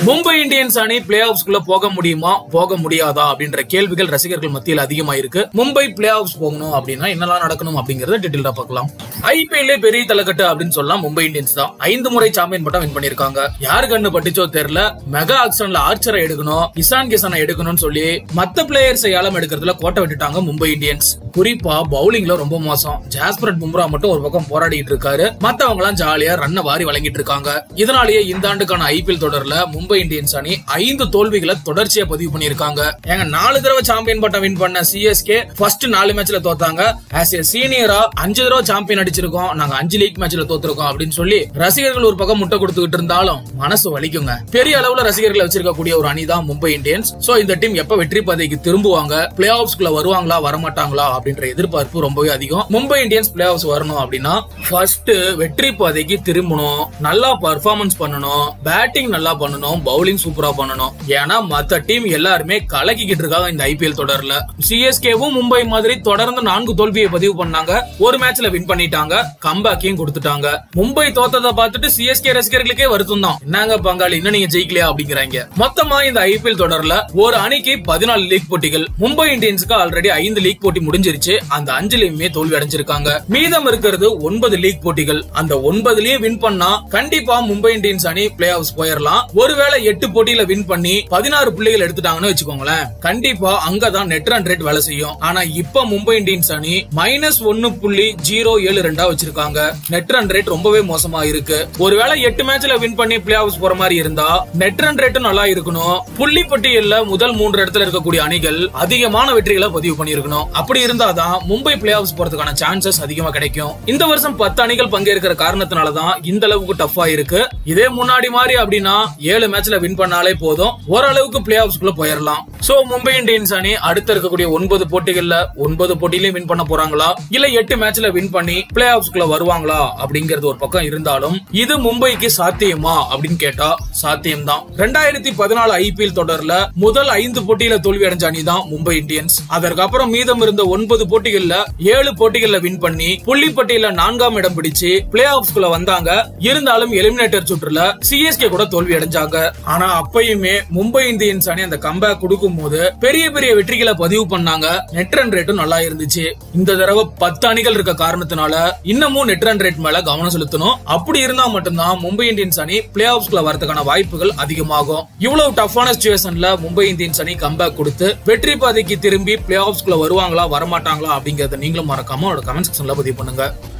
Mumbai Indians அணி play ஆஃப்ஸ்குள்ள போக முடியுமா போக முடியாதா அப்படின்ற கேள்விகள் ரசிகர்கள் மத்தியில் அதிகமா இருக்கு மும்பை பிளே ஆஃப்ஸ் போகணும் அப்படின்னா என்னெல்லாம் நடக்கணும் அப்படிங்கறத டீட்டெயிலா பார்க்கலாம் ஐபிஎல்லே பெரிய தலைக்கட்டு அப்படின்னு சொல்லலாம் மும்பை இந்தியன்ஸ் தான் ஐந்து முறை சாம்பியன் பட்டம் வின் பண்ணிருக்காங்க யாரு கண்ணு பட்டுச்சோ தெரியல மெகா ஆக்ஷன்ல ஆர்ச்சரை எடுக்கணும் இசான் கிசானை எடுக்கணும்னு சொல்லி மத்த பிளேயர்ஸ் ஏலம் எடுக்கிறதுல கோட்டை விட்டுட்டாங்க மும்பை இந்தியன்ஸ் குறிப்பா பவுலிங்ல ரொம்ப மோசம் ஜாஸ்பரட் பும்ரா மட்டும் ஒரு பக்கம் போராடிட்டு இருக்காரு மத்தவங்க எல்லாம் ஜாலியா ரன்னை வாரி வழங்கிட்டு இருக்காங்க இதனாலேயே இந்த ஆண்டுக்கான ஐபிஎல் தொடர்ல மும்பை இந்தியன்ஸ் அணி ஐந்து தோல்விகளை தொடர்ச்சியா பதிவு பண்ணிருக்காங்க எங்க நாலு தடவை சாம்பியன் பட்டம் வின் பண்ண சிஎஸ்கே ஃபர்ஸ்ட் நாலு மேட்ச்ல தோத்தாங்க ஆஸ் ஏ சீனியரா அஞ்சு தடவை சாம்பியன் அடிச்சிருக்கோம் நாங்க அஞ்சு லீக் மேட்ச்ல தோத்துருக்கோம் அப்படின்னு சொல்லி ரசிகர்கள் ஒரு பக்கம் முட்டை கொடுத்துக்கிட்டு இருந்தாலும் மனசு வலிக்குங்க பெரிய அளவுல ரசிகர்களை வச்சிருக்கக்கூடிய ஒரு அணி தான் மும்பை இந்தியன்ஸ் சோ இந்த டீம் எப்ப வெற்றி பாதைக்கு திரும்புவாங்க பிளே ஆஃப்ஸ்குள்ள வருவாங்களா வரமாட்டாங்களா அப்படின்ற எதிர்பார்ப்பு ரொம்பவே அதிகம் மும்பை இந்தியன்ஸ் பிளே ஆஃப்ஸ் வரணும் அப்படின்னா ஃபர்ஸ்ட் வெற்றி பாதைக்கு திரும்பணும் நல்லா பர்ஃபார்மன்ஸ் பண்ணணும் பேட்டிங் நல்லா பண்ணணும் பவுலிங் சூப்பரா பண்ணணும் ஏன்னா மத்த டீம் எல்லாருமே கலக்கிக்கிட்டு இருக்காங்க இந்த ஐபிஎல் தொடர்ல சிஎஸ்கேவும் மும்பை மாதிரி தொடர்ந்து நான்கு தோல்வியை பதிவு பண்ணாங்க ஒரு மேட்ச்ல வின் பண்ணிட்டாங்க கம்பேக்கையும் கொடுத்துட்டாங்க மும்பை தோத்ததை பார்த்துட்டு சிஎஸ்கே ரசிகர்களுக்கே வருத்தம் தான் என்னங்க பங்காளி இன்னும் நீங்க ஜெயிக்கலையா அப்படிங்கிறாங்க மொத்தமா இந்த ஐபிஎல் தொடர்ல ஒரு அணிக்கு பதினாலு லீக் போட்டிகள் மும்பை இந்தியன்ஸ்க்கு ஆல்ரெடி ஐந்து லீக் போட்டி முடிஞ்சிருச்சு அந்த அஞ்சுலயுமே தோல்வி அடைஞ்சிருக்காங்க மீதம் இருக்கிறது ஒன்பது லீக் போட்டிகள் அந்த ஒன்பதுலயும் வின் பண்ணா கண்டிப்பா மும்பை இந்தியன்ஸ் அணி பிளே ஆஃப்ஸ் போயிடலாம் ஒருவேளை எட்டு போட்டியில வின் பண்ணி பதினாறு புள்ளிகள் எடுத்துட்டாங்கன்னு வச்சுக்கோங்களேன் கண்டிப்பா அங்கதான் நெட் ரன் ரேட் வேலை செய்யும் ஆனா இப்ப மும்பை இந்தியன்ஸ் அணி மைனஸ் ஒன்னு புள்ளி ஜீரோ ஏழு ரெண்டா வச்சிருக்காங்க நெட் ரன் ரேட் ரொம்பவே மோசமா இருக்கு ஒருவேளை எட்டு மேட்ச்ல வின் பண்ணி பிளே ஆஃப்ஸ் போற மாதிரி இருந்தா நெட் ரன் ரேட்டும் நல்லா இருக்கணும் புள்ளி பட்டியல்ல முதல் மூன்று இடத்துல இருக்கக்கூடிய அணிகள் அதிகமான வெற்றிகளை பதிவு பண்ணியிருக்கணும் அப்படி இருந்தாதான் மும்பை பிளே ஆஃப்ஸ் போறதுக்கான சான்சஸ் அதிகமா கிடைக்கும் இந்த வருஷம் பத்து அணிகள் பங்கேற்கிற காரணத்தினாலதான் இந்த அளவுக்கு டஃபா இருக்கு இதே முன்னாடி மாதிரி அப்படின்னா ஏழு மேட்ச்ல வின் பண்ணாலே போதும் ஓரளவுக்கு பிளே ஆஃப்ஸ்குள்ள போயிடலாம் சோ மும்பை இந்தியன்ஸ் அணி அடுத்த இருக்கக்கூடிய ஒன்பது போட்டிகள்ல ஒன்பது போட்டியிலையும் வின் பண்ண போறாங்களா இல்ல எட்டு மேட்ச்ல வின் பண்ணி பிளே ஆஃப்ஸ்குள்ள வருவாங்களா அப்படிங்கிறது ஒரு பக்கம் இருந்தாலும் இது மும்பைக்கு சாத்தியமா அப்படின்னு கேட்டா சாத்தியம் தான் ரெண்டாயிரத்தி பதினாலு ஐபிஎல் தொடர்ல முதல் ஐந்து போட்டியில தோல்வி அடைஞ்ச அணி தான் மும்பை இந்தியன்ஸ் அதற்கப்புறம் மீதம் இருந்த ஒன்பது போட்டிகள்ல ஏழு போட்டிகள்ல வின் பண்ணி புள்ளி பட்டியல நான்காம் இடம் பிடிச்சு பிளே ஆஃப்ஸ்குள்ள வந்தாங்க இருந்தாலும் எலிமினேட்டர் சுற்றுல சிஎஸ்கே கூட தோல்வி அடைஞ்சாங்க ஆனா அப்பயுமே மும்பை இந்தியன்ஸ் அணி அந்த கம்பேக் கொடுக்கும் போது பெரிய பெரிய வெற்றிகளை பதிவு பண்ணாங்க நெட் ரன் ரேட்டும் நல்லா இருந்துச்சு இந்த தடவை பத்து அணிகள் இருக்க காரணத்தினால இன்னமும் நெட் ரன் ரேட் மேல கவனம் செலுத்தணும் அப்படி இருந்தா மட்டும்தான் மும்பை இந்தியன்ஸ் அணி பிளே ஆஃப்ஸ்குள்ள வரதுக்கான வாய்ப்புகள் அதிகமாகும் இவ்வளவு டஃப்பான சுச்சுவேஷன்ல மும்பை இந்தியன்ஸ் அணி கம்பேக் கொடுத்து வெற்றி பாதைக்கு திரும்பி பிளே ஆஃப்ஸ்குள்ள வருவாங்களா வரமாட்டாங்களா அப்படிங்கறத நீங்களும் மறக்காம கமெண்ட் செக்ஷன்ல பதிவு பண்ணுங்க